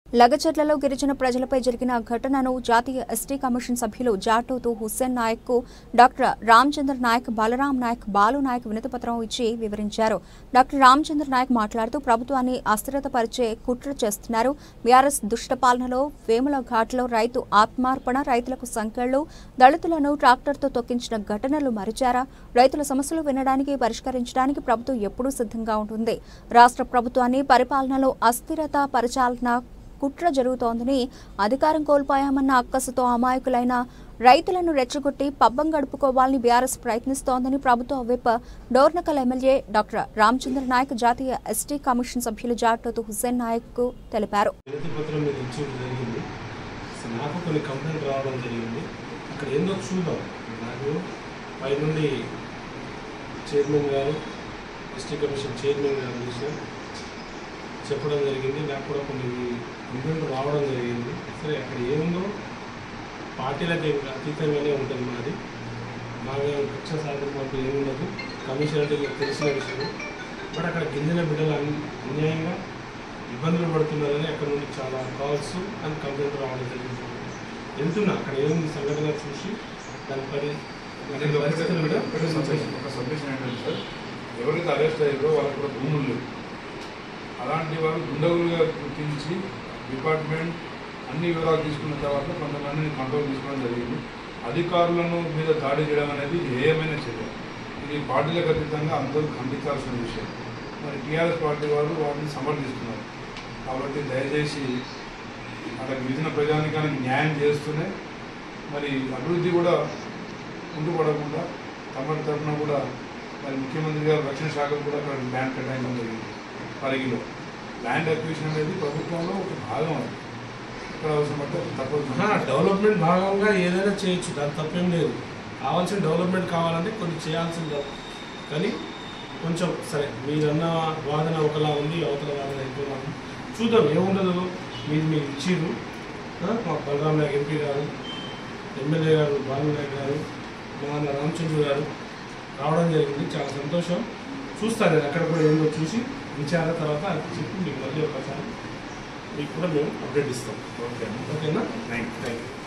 లగచర్లలో గిరిజన ప్రజలపై జరిగిన ఘటనను జాతీయ ఎస్టీ కమిషన్ సభ్యులు జాటోతు హుస్సేన్ నాయక్ కు డాక్టర్ రామచంద్ర నాయక్ బలరాం నాయక్ బాలు నాయక్ వినతిపత్రం ఇచ్చి వివరించారు డాక్టర్ రామచంద్ర నాయక్ మాట్లాడుతూ ప్రభుత్వాన్ని అస్థిరతపరిచే కుట్ర చేస్తున్నారు బీఆర్ఎస్ దుష్ట పాలనలో వేముల ఘాట్లో రైతు ఆత్మార్పణ రైతులకు సంకెళ్లు దళితులను ట్రాక్టర్తో తొక్కించిన ఘటనలు మరిచారా రైతుల సమస్యలు వినడానికి పరిష్కరించడానికి ప్రభుత్వం ఎప్పుడూ సిద్ధంగా ఉంటుంది రాష్ట్ర ప్రభుత్వాన్ని పరిపాలనలో అస్థిరత పరచాలన్న కుట్ర జరుగుతోందని అధికారం కోల్పోయామన్న అక్కసుతో అమాయకులైన రైతులను రెచ్చగొట్టి పబ్బం గడుపుకోవాలని బీఆర్ఎస్ ప్రయత్నిస్తోందని ప్రభుత్వ whip Dornakal MLA doctor Ramachandra Nayak జాతీయ ఎస్టీ కమిషన్ సభ్యులు జాటోతు హుస్సేన్ నాయక్ కు తెలిపారు వినతి పత్రం మీద ఇచ్చేది జరిగింది అసలు నాకు కొన్ని కంప్లైంట్ రావడం జరిగింది అక్కడ ఏందో చూద్దాం నాకు పై నుండి చైర్మన్ గారు ఎస్టీ కమిషన్ చైర్మన్ గారు చూసిన చెప్పడం జరిగింది నాకు కూడా కొన్ని కంప్లైంట్ రావడం జరిగింది సరే అక్కడ ఏముందో పార్టీలకు ఏం అతీతంగానే ఉంటుంది మాది బాగా కక్ష సాధన మాకు ఏముండదు కమిషన్ అంటే మీకు తెలిసిన విషయం బట్ అక్కడ గిరిజన బిడ్డలు అన్- అన్యాయంగా ఇబ్బందులు పడుతున్నారని అక్కడ నుండి చాలా కాల్స్ అండ్ కంప్లైంట్ రావడం జరిగింది వెళ్తున్నా అక్కడ ఏముంది సంఘటన చూసి దానిపై దీనికి ఒకటే- పరిస్థితులు కూడా ఒకటే సబ్మిషన్ ఒక సబ్మిషన్ ఏంటంటే సార్ ఎవరైతే అరెస్ట్ అయ్యారో వాళ్ళకి కూడా భూములు లేవు అలాంటి వాళ్ళు దుండగులుగా గుర్తించి డిపార్ట్మెంట్ అన్ని వివరాలు తీసుకున్న తర్వాత కొంతమందిని కంట్రోల్ తీసుకోవడం జరిగింది అధికారులను మీద దాడి చేయడం అనేది ఏమైన చర్య ఇది పార్టీలకు అతీతంగా అందరూ ఖండించాల్సిన విషయం మరి టీఆర్ఎస్ పార్టీ వాళ్ళు వాటిని సమర్థిస్తున్నారు కాబట్టి దయచేసి అక్కడ గిరిజన ప్రజానికానికి న్యాయం చేస్తూనే మరి అభివృద్ధి కూడా ఉండిపడకుండా తమ తరఫున కూడా మరి ముఖ్యమంత్రి గారు రక్షణ శాఖకు కూడా అక్కడ ల్యాండ్ కేటాయించడం జరిగింది పరిగిలో ల్యాండ్ అక్విజిషన్ అనేది ప్రభుత్వంలో ఒక భాగం అది ఇక్కడ అవసరం పడితే తప్పదు ఆహా, డెవలప్మెంట్ భాగంగా ఏదైనా చేయొచ్చు దాని తప్పేం లేదు కావాల్సిన డెవలప్మెంట్ కావాలంటే కొన్ని చేయాల్సిందే కానీ కొంచెం సరే మీరన్న వాదన ఒకలా ఉంది అవతల వాదన ఇంకోలా ఉంది చూద్దాం ఏముండదు మీరు మీరు ఇచ్చిర్రు ఆ, మా బలరాం నాయక్ ఎంపీ గారు ఎమ్మెల్యే గారు బాలు నాయక్ గారు మా అన్న రామచంద్ర గారు రావడం జరిగింది చాలా సంతోషం చూస్తాను నేను అక్కడ కూడా ఏందో చూసి విచార తర్వాత అది చెప్పి మీకు మళ్ళీ ఒకసారి మీకు కూడా మేము అప్డేట్ ఇస్తాం ఓకే ఓకేనా థ్యాంక్ యూ థ్యాంక్ యూ